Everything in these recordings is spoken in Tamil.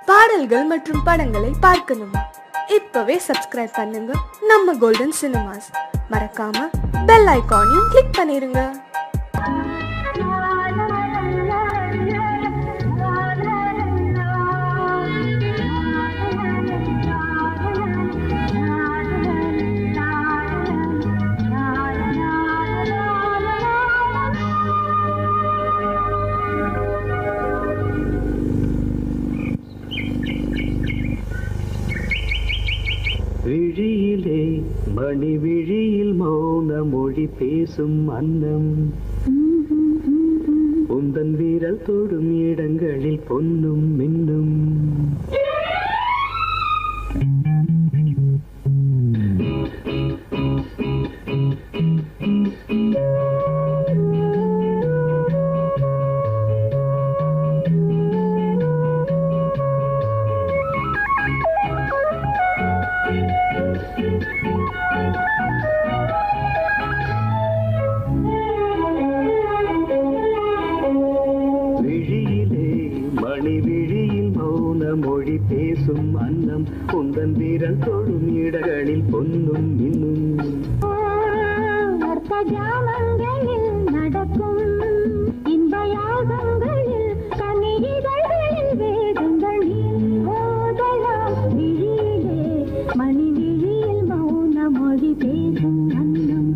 பாடல்கள் மற்றும் படங்களை பார்க்கணுமா இப்பவே சப்ஸ்கிரைப் பண்ணுங்க நம்ம கோல்டன் சினிமாஸ் மறக்காம பெல் ஐகானையும் கிளிக் பண்ணிருங்க விழியிலே மணி விழியில் மௌன மொழி பேசும் அன்னம் உந்தன் வீரல் தொடும் இடங்களில் பொன்னும் மின்னும் விழியிலே மணி விழியில் மௌன மொழி பேசும் அன்னம் உந்தன் வீரல் தொடும் இடங்களில் பொன்னும் மின்னும் அர்த்தஜாமங்களில் நடக்கும் இன்ப யாகங்களில் கனிதழ்களில் வேதங்கள் நீ ஓதலாம் விழியிலே மணி விழியில் மௌன மொழி பேசும் அன்னம்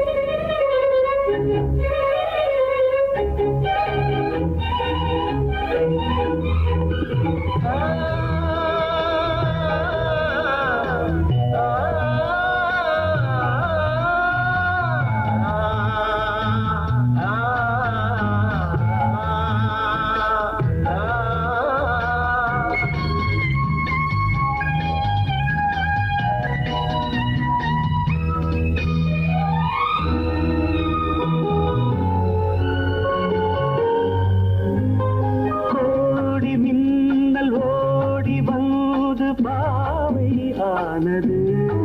கோடி மின்னல் ஓடி வந்து பாவை ஆனது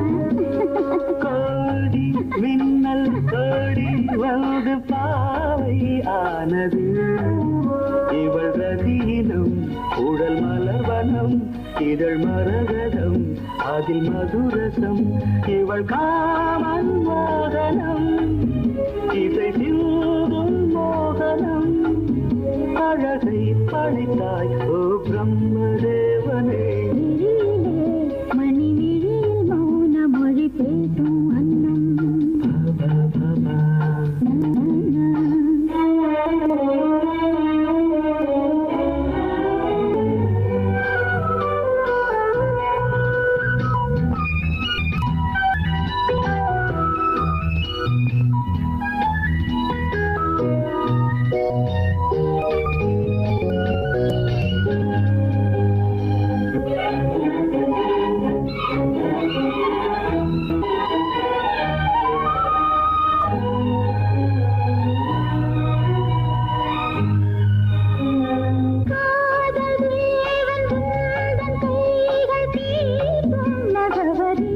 கோடி மின்னல் ஓடி வந்து பாவை ஆனது இவள் ரதீனம் உடல் மலர்வனம் இதழ் மரகதம் அதில் மதுரசம் இவள் காமன் மோகனம் இசை சிந்தும் மோகனம் அழகை பழித்தாய் ஓ பிரம்மதேவனே விழியிலே மணி விழியில் மௌன மொழி பேசும் அன்னம் பா, பா, பா. காதல் தேவன் உந்தன் கைகள் தீர்க்கும் நகவரி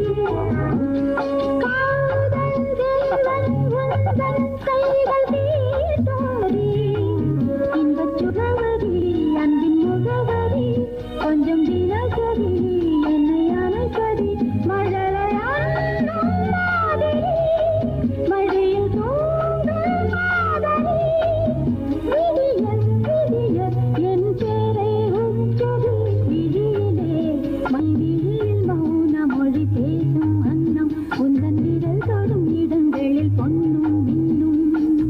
காதல் தேவன் உந்தன் கைகள் தீர்க்கும் இன்பச் சுகவரி அன்பின் முகவரி கொஞ்சம் தினசரி என்னை அணைப்பதி மழலையாடும் மாதிரி மழையில் தோன்றும் காதலி விடிய விடிய என் பேரை உச்சரி விழியிலே மை விழியில் மௌன மொழி பேசும் அன்னம் உந்தன் விரல் தொடும் இடங்களில் பொன்னும் மின்னும்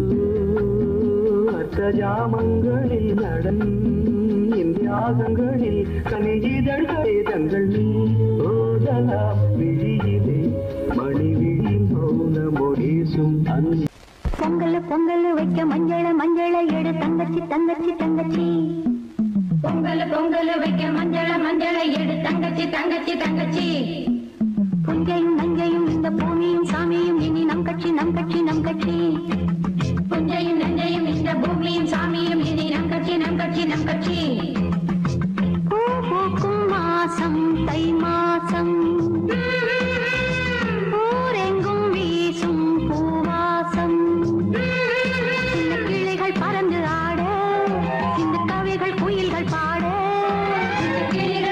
அர்த்த ஜாமங்களில் நடன் இந்தியாசங்களில் கனிஜிதழ்களை தங்கள் நீ ஓதலாம் விழியிலே மணி விழி மௌன மொழேசும் அன்பு பொங்கல் பொங்கல் வைக்க மஞ்சள மஞ்சள எடு தங்கச்சி தங்கச்சி தங்கச்சி பொங்கல் பொங்கல் வைக்க மஞ்சள மஞ்சள எடு தங்கச்சி தங்கச்சி தங்கச்சி புஞ்சையும் நஞ்சையும் இந்த பூமியும் சாமியும் இனி நம் கட்சி நம் கட்சி நம் கட்சி புஞ்சையும் நஞ்சையும் இந்த பூமியும் சாமியும் இனி நம் கட்சி நம் கட்சி நம் கட்சி பூ பூக்கும் மாசம் தை மாசம் ஊரெங்கும் வீசும் பூவாசம் சின்ன கிளைகள் பறந்து ஆட இந்த கவிகள் குயில்கள் பாட கிளிகள்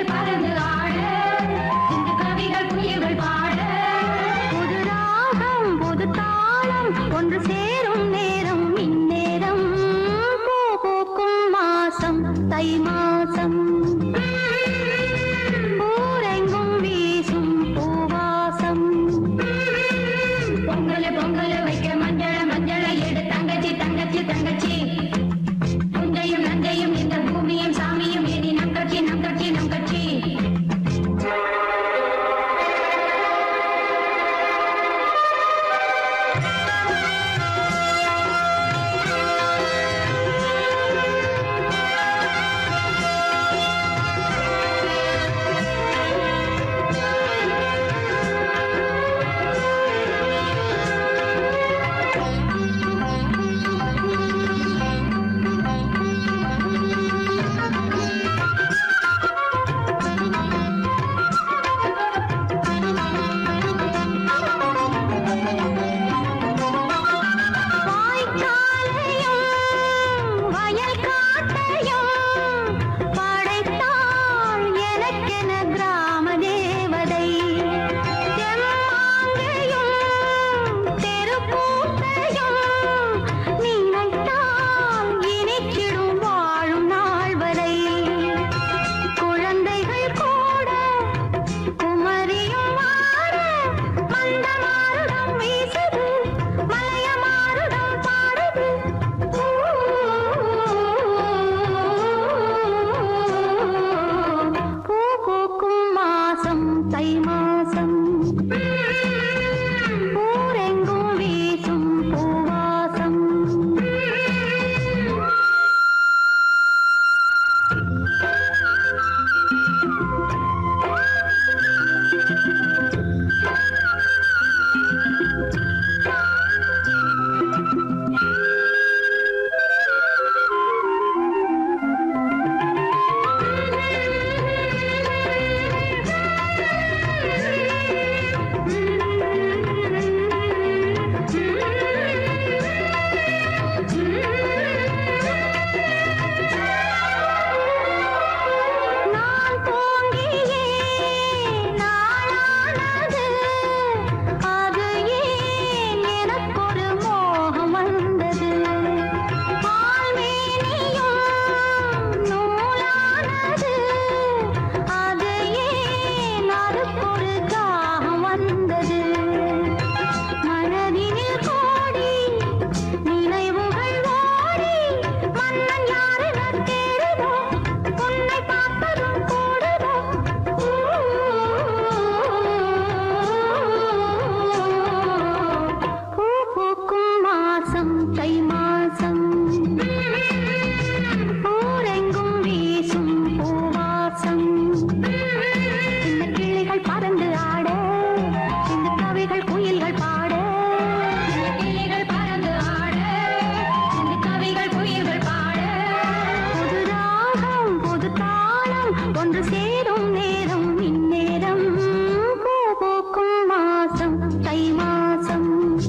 வந்து சேரும் நேரம் இந்நேரம் பூ பூக்கும் மாசம் தை மாசம்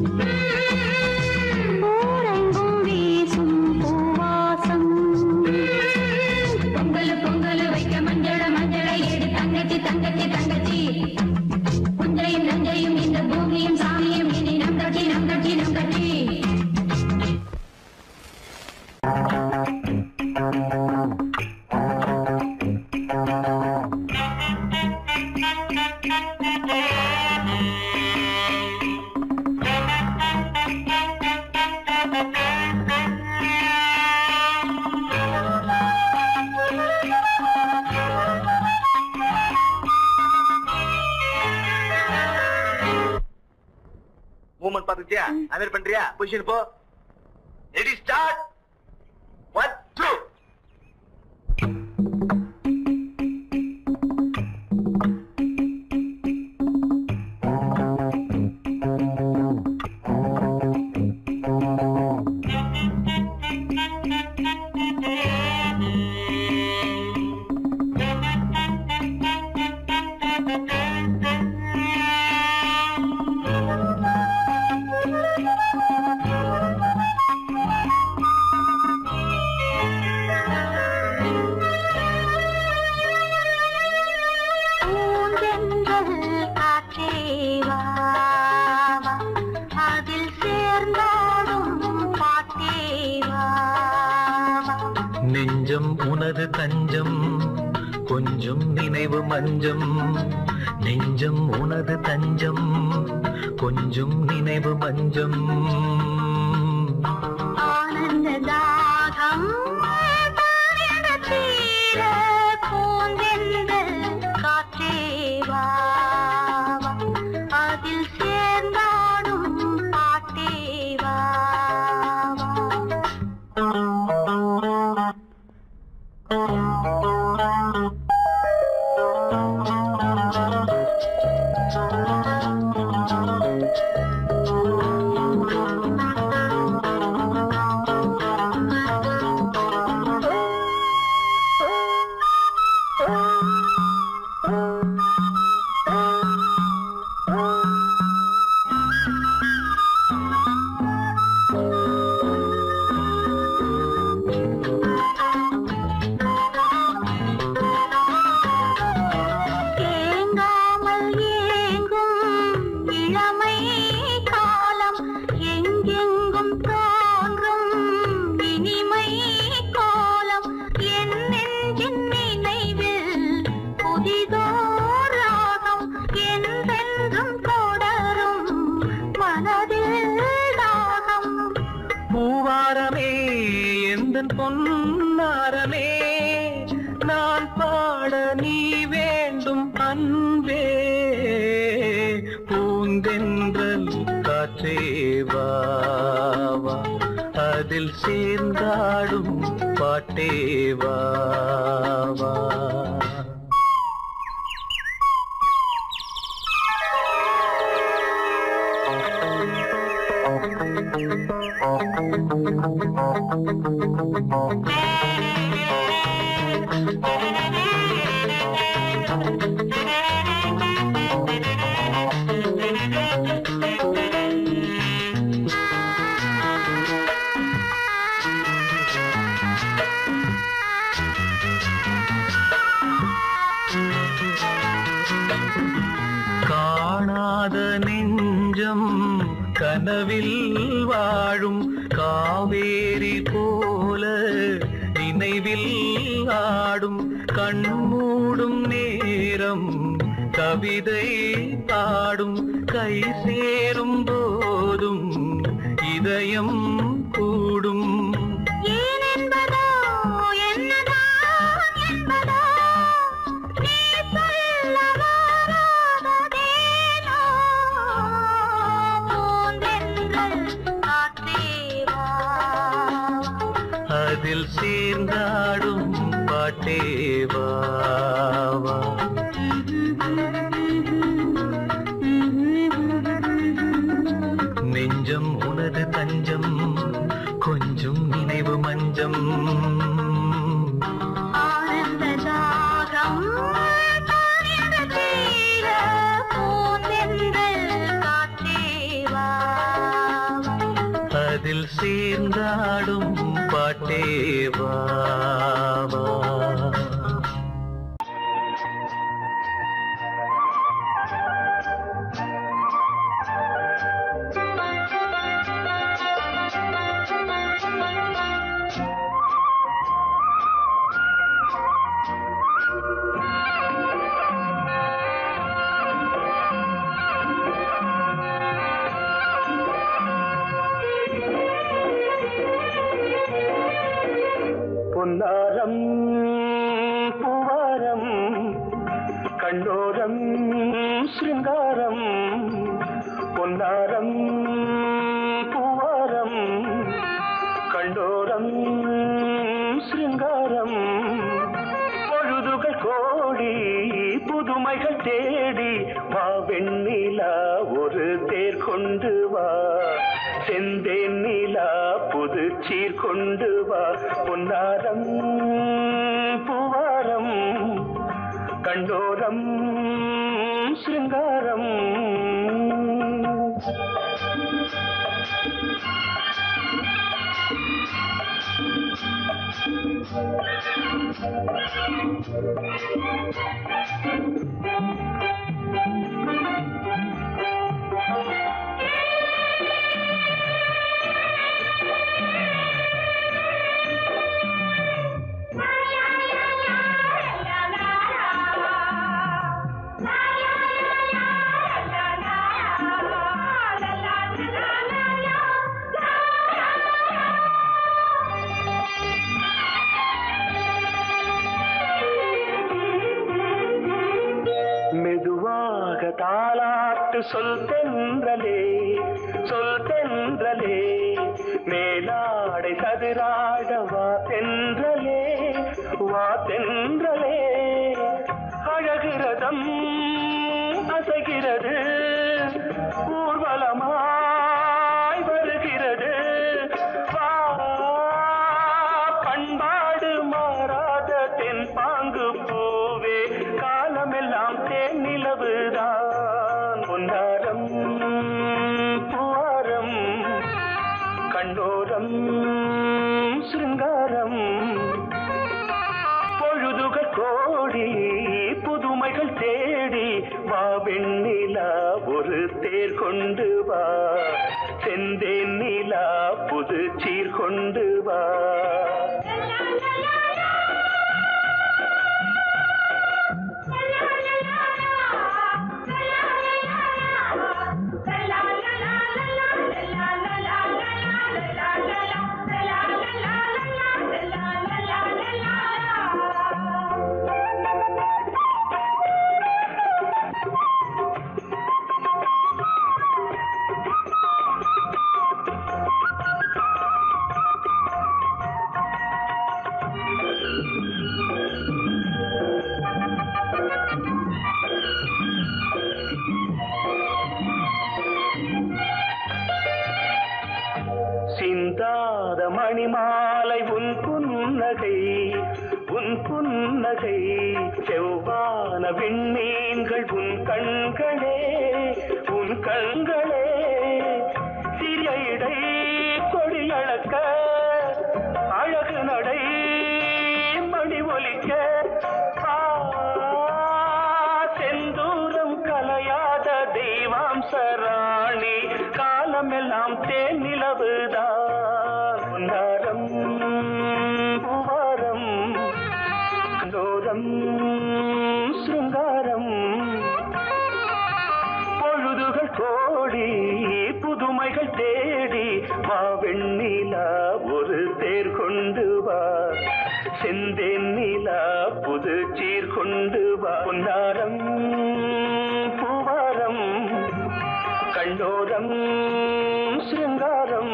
ஊரெங்கும் வீசும் பூவாசம் பொங்கல் பொங்கல் வைக்க மஞ்சள மஞ்சளை எடு தங்கச்சி தங்கச்சி தங்கச்சி புஞ்சையும் நஞ்சையும் இந்த பூமியும் சாமியும் இனி நம் கட்சி நம் கட்சி நம் கட்சி மூமெண்ட் பாத்துக்கிட்டியா அது மாதிரி பண்றியா பொசிஷன் போ ரெடி ஸ்டார்ட் ஒன் டூ பூந்தென்றல் காற்றே வா, வா. அதில் சேர்ந்தாடும் பாட்டே வா, வா. நெஞ்சம் உனது தஞ்சம் கொஞ்சம் நினைவு மஞ்சம் நெஞ்சம் உனது தஞ்சம் கொஞ்சம் நினைவு மஞ்சம் ஆனந்த தாகம் தானியடத் தீர பூந்தென்றல் காற்றே வா, வா. அதில் சேர்ந்தாடும் பாட்டே வா, வா. தேங்காமல் ஏங்கும் இளமை காலம் எங்கெங்கும் தோன்றும் இனிமை கோலம் என் நெஞ்சின் நினைவில் புதிதோர் ராகம் என்றென்றும் தொடரும் மனதில் தாகம் பூவாரமே எந்தன் பொன்னாரமே நான் பாட நீ வேண்டும் அன்பே பூந்தென்றல் காற்றே வா, வா. அதில் சேர்ந்தாடும் பாட்டே வா, வா. காணாத நெஞ்சம் கனவில் வாழும் காவேரி போல நினைவில் ஆடும் கண்மூடும் நேரம் கவிதை பாடும் கை சேரும் போதும் இதயம் கூடும் ஏன் என்பதோ என்னதான் என்பதோ நீ சொல்ல வராததேனோ பூந்தென்றல் காற்றே வா, அதில் சேர்ந்தாடும் பாட்டே வா, வா. நெஞ்சம் உனது தஞ்சம் கொஞ்சம் நினைவு மஞ்சம் ஆனந்த தாகம் மனதில் சேர்ந்தாடும் பாட்டேவா பொன்னாரம் பூவாரம் கண்ணோரம் சிருங்காரம் பொன்னாரம் பூவாரம் கண்டோரம் சிருங்காரம் பொழுதுகள் கோடி புதுமைகள் தேடி வா வெண்ணிலா ஒரு தேர் கொண்டு வா செந்தேன் நிலா புது சீர் கொண்டு வா பொன்னாரம் பூவாரம் கண்டோரம் சிருங்காரம் மெதுவாக தாலாட்டு சொல் தென்றலே சொல் தென்றலே மேலாடை சதுராட வா தென்றலே வா தென்றலே அழகிறதம் அசைகிறது ஊர்வலமாய் வருகிறது வா பண்பாடு மாறாத தென் பாங்கு பூவே காலமெல்லாம் தேன் நிலவுதான் பொன்னாரம் பூவாரம் கண்டோரம் சிருங்காரம் பொழுதுகள் கோடி புதுமைகள் தேடி வா வெண்ணிலா ஒரு தேர் கொண்டு வா செந்தேன் நிலா புது சீர் கொண்டு வா சிந்தாத மணிமாலை உன் புன்னகை உன் புன்னகை செவ்வான விண்மீன்கள் உன் கண்களே உன் கண்களே சிறிய இடை கொடியளக்க அழகு நடை மணி ஒலிக்க ஆ, செந்தூரம் கலையாத தெய்வாம்சராணி காலமெல்லாம் தேன் நிலவுதான் பொன்னாரம் பூவாரம் கண்டோரம் சிருங்காரம் பொழுதுகள் கோடி புதுமைகள் தேடி வா வெண்ணிலா ஒரு தேர் கொண்டு வா செந்தேன் நிலா புது சீர் கொண்டு வா பொன்னாரம் பூவாரம் கண்டோரம் சிருங்காரம்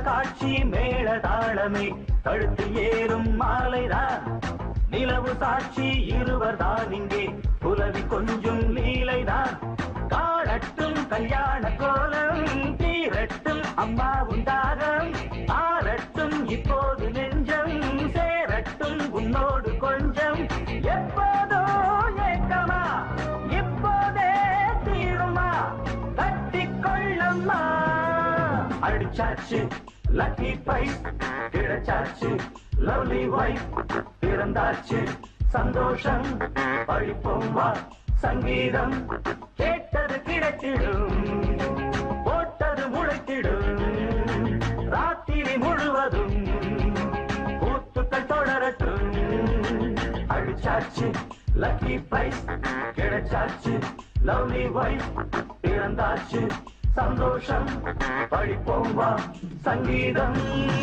காட்சி மேள தாளமே கழுத்தில் ஏறும் மாலைதான் நிலவு சாட்சி இருவர் தான் இங்கே புலவி கொஞ்சம் லீலைதான் காணட்டும் கல்யாண கோலம் தீரட்டும் அம்மா உண்டாகம் ஆரட்டும் இப்போது நெஞ்சம் சேரட்டும் உன்னோடு கொஞ்சம் எப்போதோ ஏக்கமா இப்போதே தீருமா கட்டிக்கொள்ளம்மா அடிச்சாச்சு லக்கி பைஸ் கிடைச்சாச்சு லவ்லி வைஃப் பிறந்தாச்சு சந்தோஷம் பழிப்போம் வா சங்கீதம் கேட்டது கிடைத்திடும் போட்டது முளைத்திடும் ராத்திரி முழுவதும் கூத்துக்கள் தொடரட்டும் அடிச்சாச்சு லக்கி பிரைஸ் கிடைச்சாச்சு லவ்லி வைஃப் பிறந்தாச்சு சந்தோஷம் படிப்போம் வா சங்கீதம்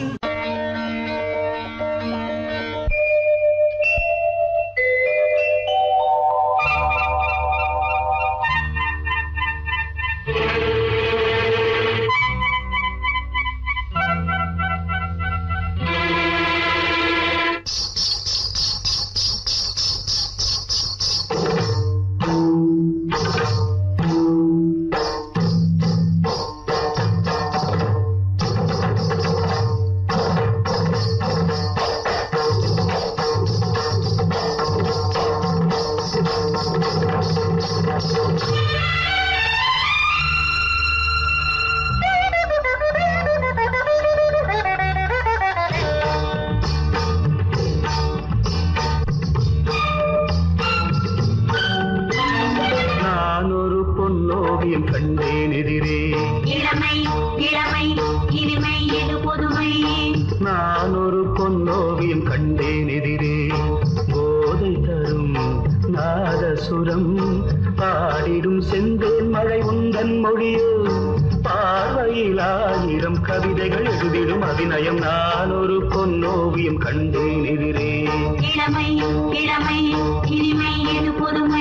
நான் ஒரு பொன்னோவியம் கண்டேன் எதிரே இளமை இளமை இனிமை எது பொதுமை நான் ஒரு பொன்னோவியம் கண்டேன் எதிரே போதை தரும் நாதசுரம் பாடிடும் செந்தேன் மழை உந்தன் மொழியோ பார்வையில் ஆயிரம் கவிதைகள் எழுதிடும் அபிநயம் நான் ஒரு பொன்னோவியம் கண்டேன் எதிரே இளமை இளமை இனிமை எது பொதுமை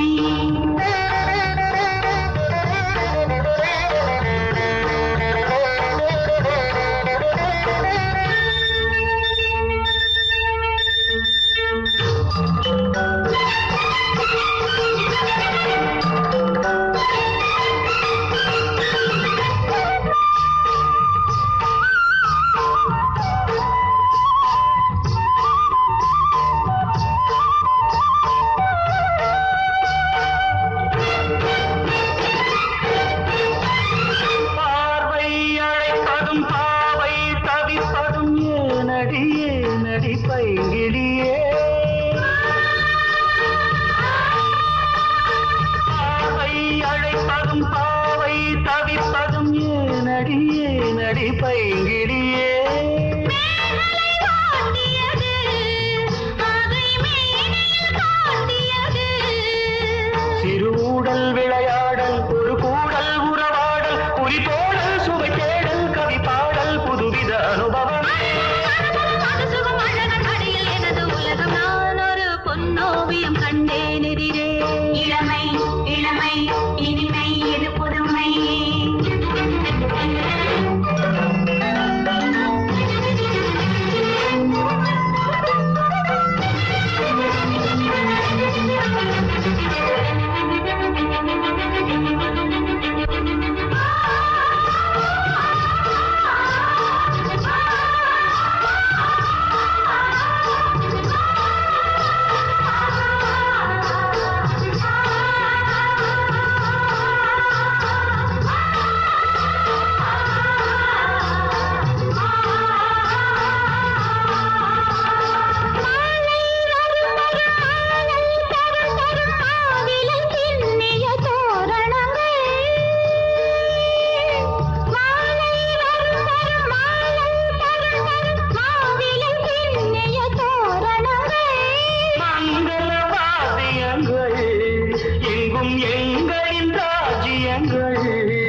பார்வை அழைப்பதும் பாவை தவிப்பதும் ஏனடி ஏனடி பைங்கிடியே பார்வை அழைப்பதும் பாவை தவிப்பதும் ஏனடி ஏனடி பைங்கிடியே சிறு ஊடல் விளையாடல் ஒரு கூடல் உறவாடல் குறி போடல் சுவை தேடல் கவி பாடல் புதுவித அனுபவம் பொன்னோவியம் கண்டேன் எதிரே இளமை இளமை இனிமை எது புதுமை மங்கள வாத்தியங்கள் எங்கும் எங்களின் ராஜ்யங்கள்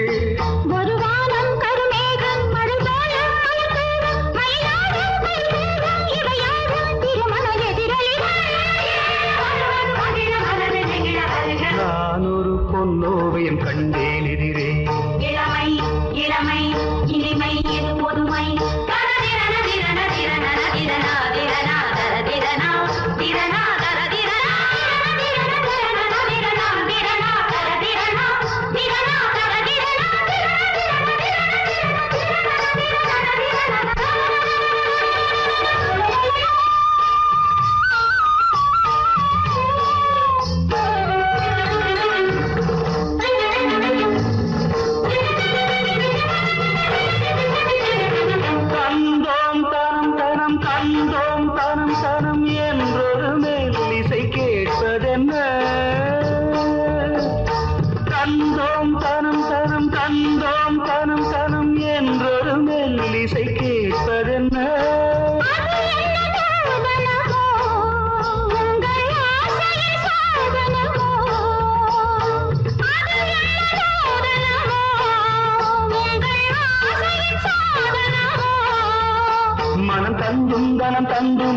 நான் ஒரு பொன்னோவியம் கண்டேன் எதிரே இளமை இளமை இனிமை எது பொதுமை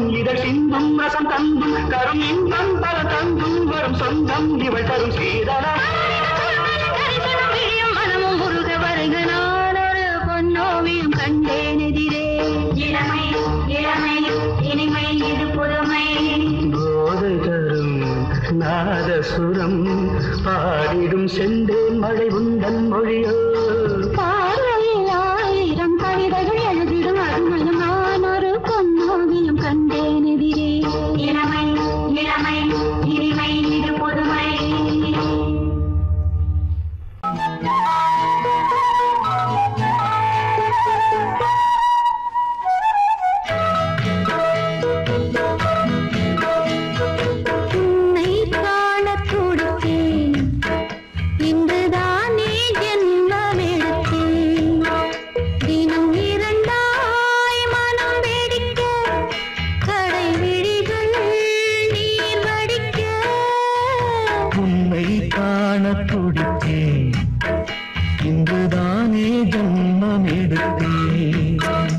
இதழ் சிந்தும் ரசம் தந்தும் கரும் இன்பம் பல தந்தும் வரும் சொந்தம் இவள் தரும் சீதனம் தரிசனம் விழியும் மனமும் உருக வருக நான் ஒரு பொன்னோவியம் கண்டேன் எதிரே இளமை இளமை இனிமை இது புதுமை போதை தரும் நாதசுரம் பாடிடும் செந்தேன் மழை உந்தன் மொழியோ பார்வையில் ஆயிரம் கவிதைகள் எழுதிடும் அருமையும் நான் ஒரு பொன்னோவியம் கண்டேன் எதிரே இளமை இளமை இனிமை இது புதுமை உன்னை காணத் துடித்தேன். இன்றுதானே ஜென்மமெடுத்தேன். தினம் இரண்டாய் மனம் வெடிக்க, கடை விழிகள் நீர் வடிக்க. உன்னை காண துடித்தேன் இன்றுதானே ஜன்மம் எடுத்தேன்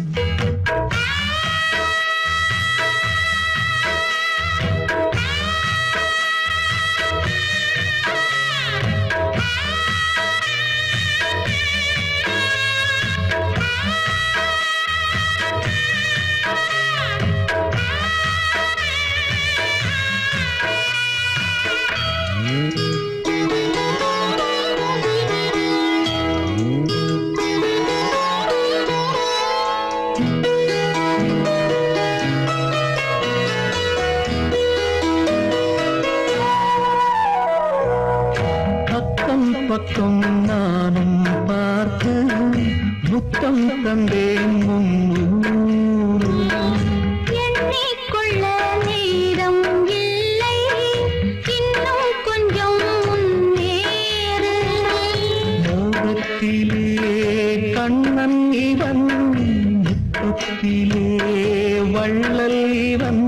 பக்கம் பக்கம் நானும் பார்த்து முத்தம் தந்தேன் முன்னூறு எண்ணிக்கொள்ள நேரம் இல்லை இன்னும் கொஞ்சம் முன்னேறு மோகத்திலே கண்ணன் இவன் முத்தத்திலே வள்ளல் இவன்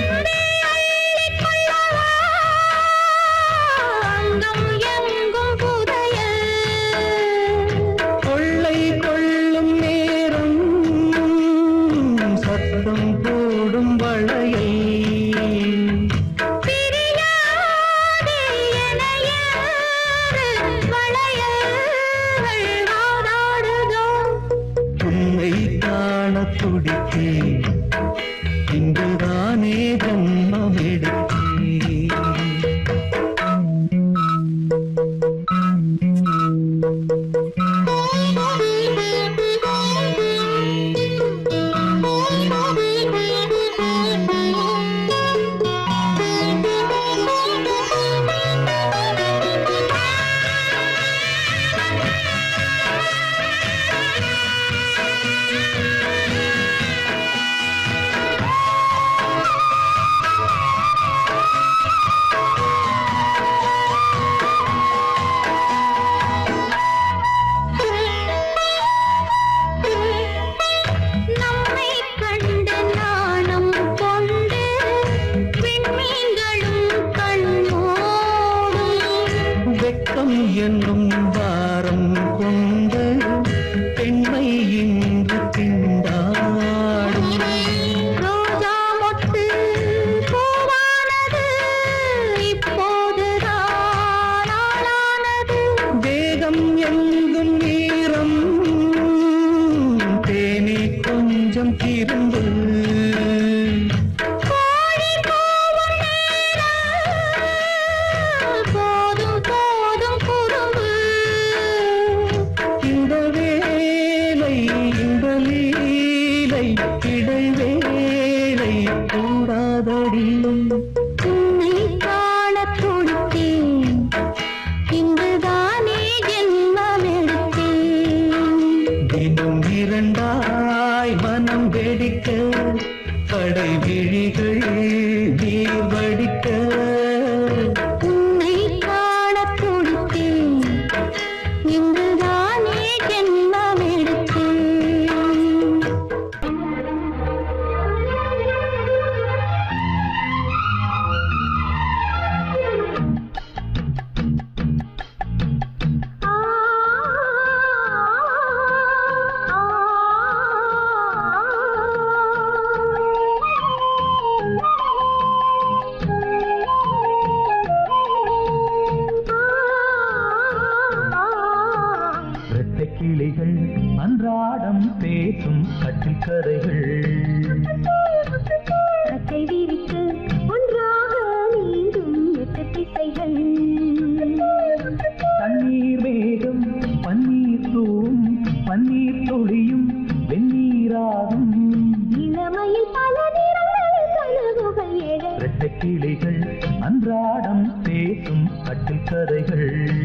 அங்கம் எங்கும் புதையல் கொள்ளை கொள்ளும் நேரம் சத்தம் போடும் வளையை பிரியாதே என யாரு வளையல்கள் வாதாடுதோ உன்னை காண துடித்தேன் இன்றுதானே ஜன்மம் எடுத்தேன் நம்மை கண்டு நாணம் கொண்டு விண்மீன்களும் கண்ணோடும் வெட்கம் என்னும் வாரம் கொண்டு பெண்மை இன்று திண்டாடும் ரோஜா மொட்டு பூவானது இப்போதுதான் ஆளானது வேகம் எங்கும் வீரம் தேனி கொஞ்சம் திரும்பு கோழி கூவும் நேரம் போதும் போதும் குறும்பு இந்த வேலை இந்த லீலை இடைவேளை கூடாதடியும் உன்னை காணத் துடித்தேன். இன்றுதானே ஜென்மமெடுத்தேன். தினம் இரண்டாய் மனம் வெடிக்க கடை விழிகள் நீர் வடிக்க உன்னை காணத் துடித்தேன். இன்றுதானே ஜென்மமெடுத்தேன். இரட்டை கிளிகள் அன்றாடம் பேசும் கட்டில் கதைகள்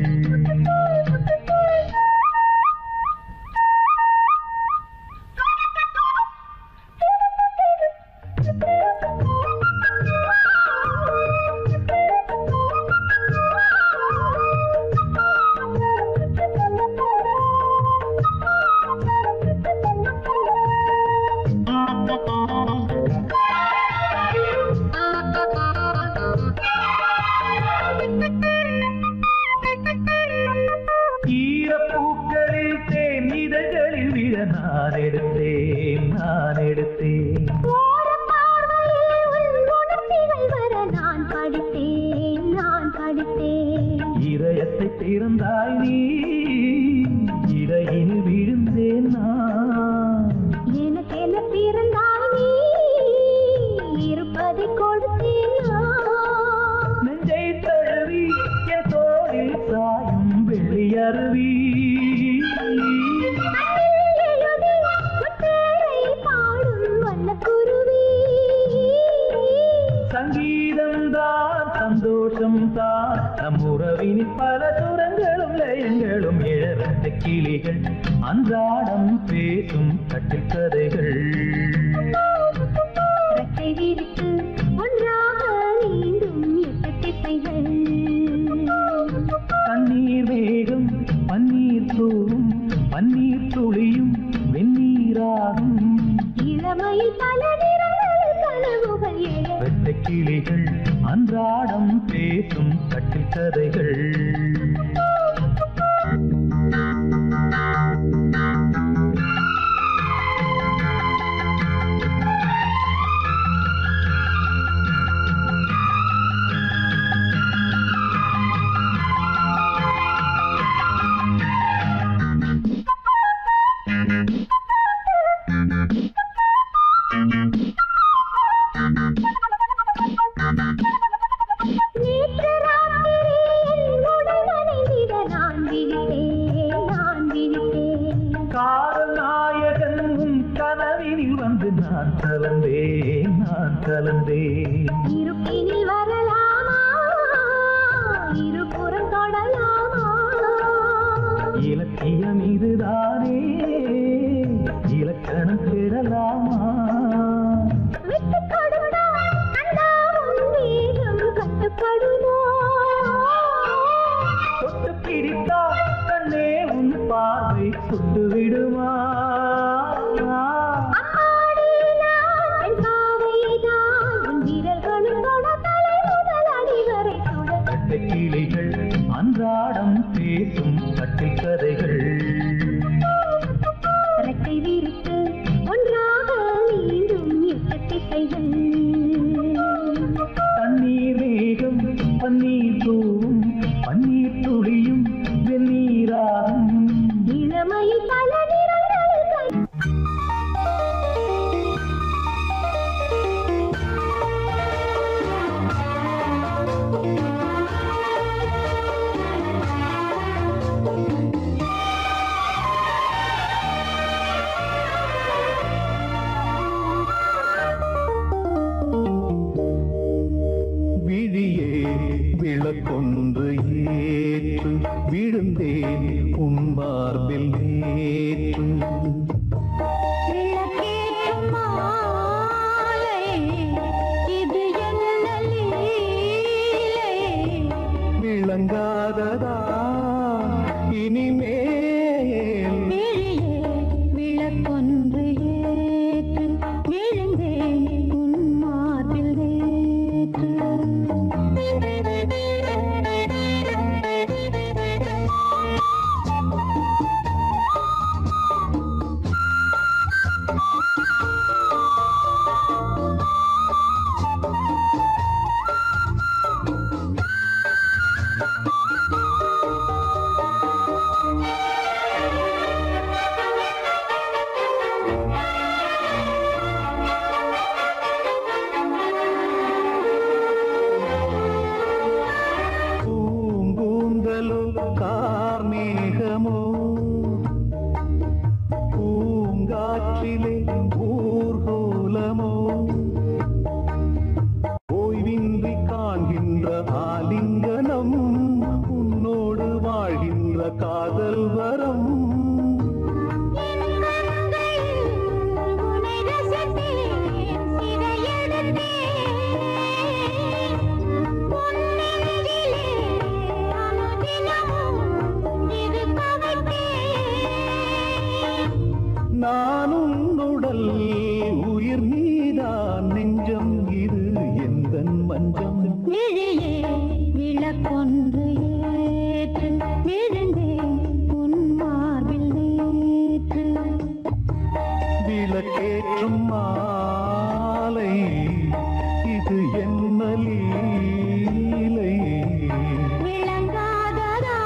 ஈரப்பூக்களில் தேன் இதழ்களில் விழ நான் எடுத்தேன் நான் எடுத்தேன் ஓரம் பார்வையில் உன் உணர்ச்சிகள் வர நான் படித்தேன் நான் படித்தேன் இதயத்தை திறந்தாய் நீ இடையில் விழுந்தேன் நான் எனக்கென பிறந்தாய் நீ இருப்பதை கொடுத்தேன் நான் நெஞ்சை தழுவி என் தோளில் சாயும் வெள்ளி அருவி கண்ணில் எழுதி உன் பேரை பாடும் வண்ணக்குருவி சங்கீதம் தான் சந்தோஷம் தான் நம் உறவின் பல சுரங்களும் லயங்களும் இழவட்ட கிளிகள் அன்றாடம் பேசும் கட்டில் கதைகள் ரெக்கை விரித்து ஒன்றாக நீந்தும் எட்டு திசைகள் தண்ணீர் வேகம் பன்னீர் தூவும் பன்னீர் துளியும் வெந்நீராகும் இளமையில் பல நிறங்களில் கனவுகள் எழ வெட்ட கிளிகள் அன்றாடம் பேசும் கட்டில் கதைகள் நேற்று ராத்திரி என் உடல் நனைந்திட நான் விழித்தேன் நான் விழித்தேன் காதல் நாயகன் உன் கனவினில் வந்து நான் கலந்தேன் நான் கலந்தேன் இருப்பினில் வரலாமா இருபுறம் தொடலாமா இலக்கியம் இதுதானே இலக்கணம் பெறலாமா விட்டு கொடுத்தா அண்ணா உன் வேகம் கட்டுப்படுமோ தொட்டு பிடித்தா கண்ணே உன் பார்வை சுட்டு விடுமா அம்மாடி நான் என் பாவைதான் உன் விரல்களும் தொட தலை முதல் அடி வரை சுட கட்ட கிளிகள் அன்றாடம் பேசும் கட்டில் கதைகள் ரெக்கை விரித்து ஒன்றாக நீண்டும் எட்டு திசைகள் தண்ணீர் வேகம் பன்னீர் தூவும் பன்னீர் துளியும் வெந்நீராகும் இளமையில் பல நிறங்களில் கை விழியே விளக்கொன்று ஏற்று விழுந்தேன் உன் மார்பில் பஞ்சம் விழியே விளக்கொன்று ஏற்று விழுந்தேன் உன் மார்பில் நேற்று விளக்கேற்றும் மாலை இது என்ன லீலை விளங்காததா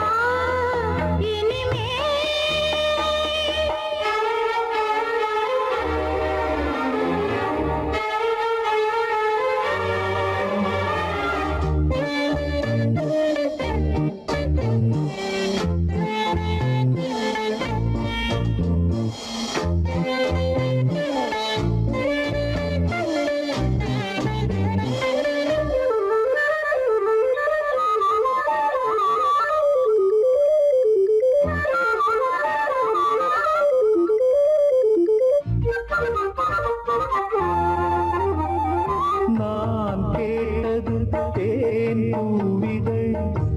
நான் கேட்டது தேன் பூவிதழ்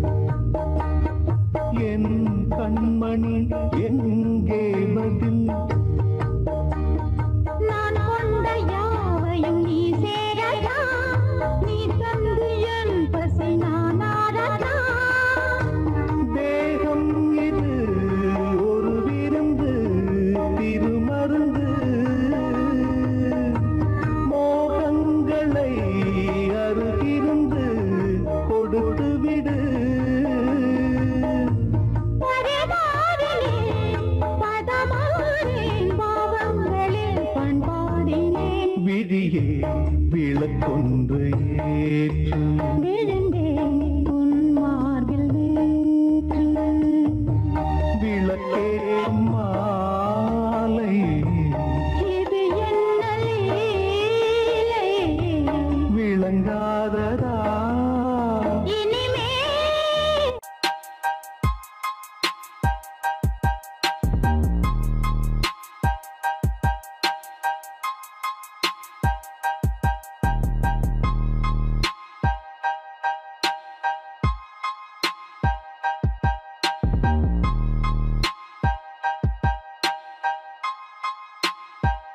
என் கண்மணி எங்கே பதில் நான் கொண்ட யாவையும் நீ சேரதா நீ தந்து என் பசி நான் ஆரதா தேகம் இது ஒரு விருந்து திருமருந்து மோகங்களை அருகிருந்து கொடுத்து விடு பரிமாறினே பதமானேன் பாவங்களில் பண்பாடினேன் விழியே விளக்கொன்று ஏற்று விழுந்தேன்